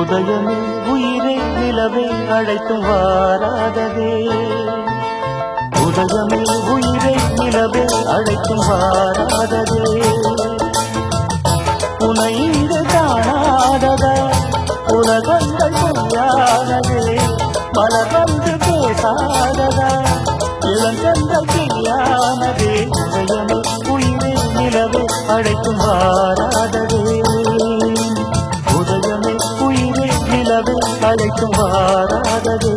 உதயமே உயிரே நிலவே அழைத்தும் வாராததே உதயமே உயிரே நிலவே அழைத்தும் வாராததே உனை இங்கு காணாததா உலகங்கள் பொய்யானதே மலர் வந்து பேசாததா இளங்கங்கள் தீயானதே உதயமே உயிரே நிலவே அழைத்தும் வாராததே உதயமே உயிரே நிலவே அழைத்தும் வாராததே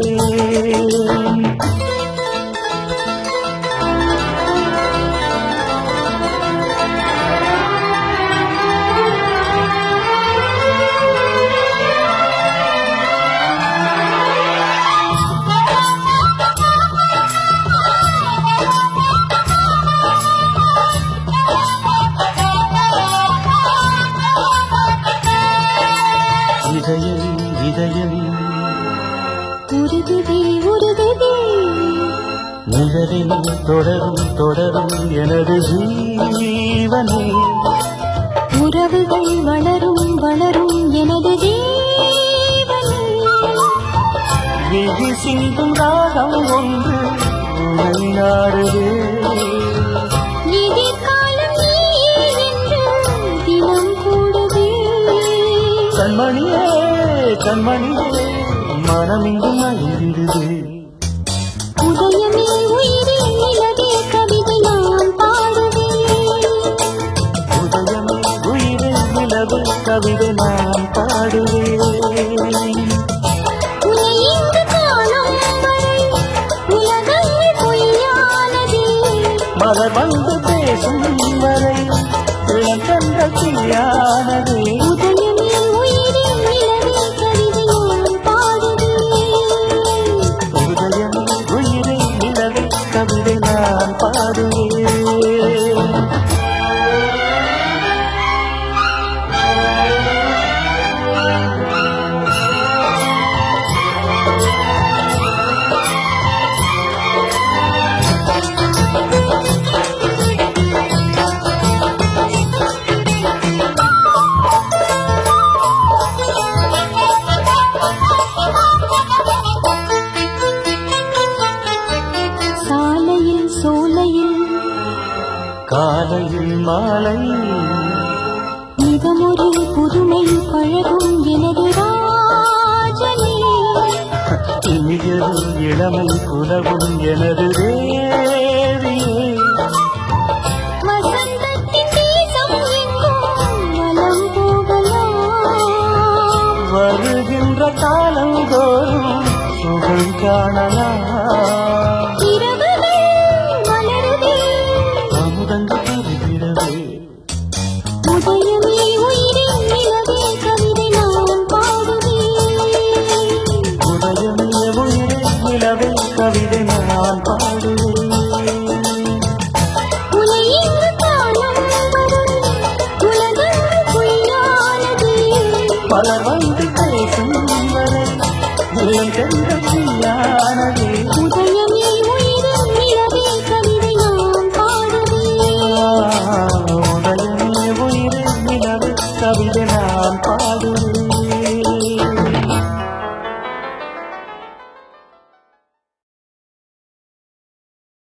இதயம் இதயம் உருகுதே உருகுதே நிழலில் தொடரும் தொடரும் எனது ஜீவனே உறவுகள் வளரும் வளரும் எனது ஜீவனே விழி சிந்தும் ராகம் ஒன்று உனை நாடுதே எதிர்காலம் நீ என்று தினம் கூடுதே கண்மணியே கண்மணியே மனம் இங்கு மகிழ்ந்தது உதயமே உயிரே நிலவே கவிதை நான் பாடுவேன் உதயமே உயிரே நிலவு கவிதை நான் பாடுவேன் உன்னை இங்கு காணும் வரை உலகங்கள் பொய்யானதே மலர் வந்து பேசும் வரை இளங்கண்ட தீயானதே உதயமே உயிரே நிலவே கவிதை நான் பாடுவேன் உதயமே உயிரே நிலவே கவிதை நான் பாடுவேன் சாலையில் சோலையில் காலையில் மாலை மிகமொரு புதுமை பழகும் எனது ராஜனே இனியது இளமை புலவும் எனது தேவியே வசந்தத்தின் தேசம் எங்கும் வலம் போகலாம் வருகின்ற காலந்தோறும் சுகம் காணலாம் இரவுகள் மலருதே அமுதங்கள் பெறுகிறவே உதயமே உயிரே நிலவே கவிதை நான் பாடுவேன் உதயமே உயிரே நிலவே கவிதை நான் பாடுவேன் உன்னை இங்கு காணும் வரை உலகங்கள் பொய்யானதே பலர் வந்து பேசும் வரை இளங்கண்ட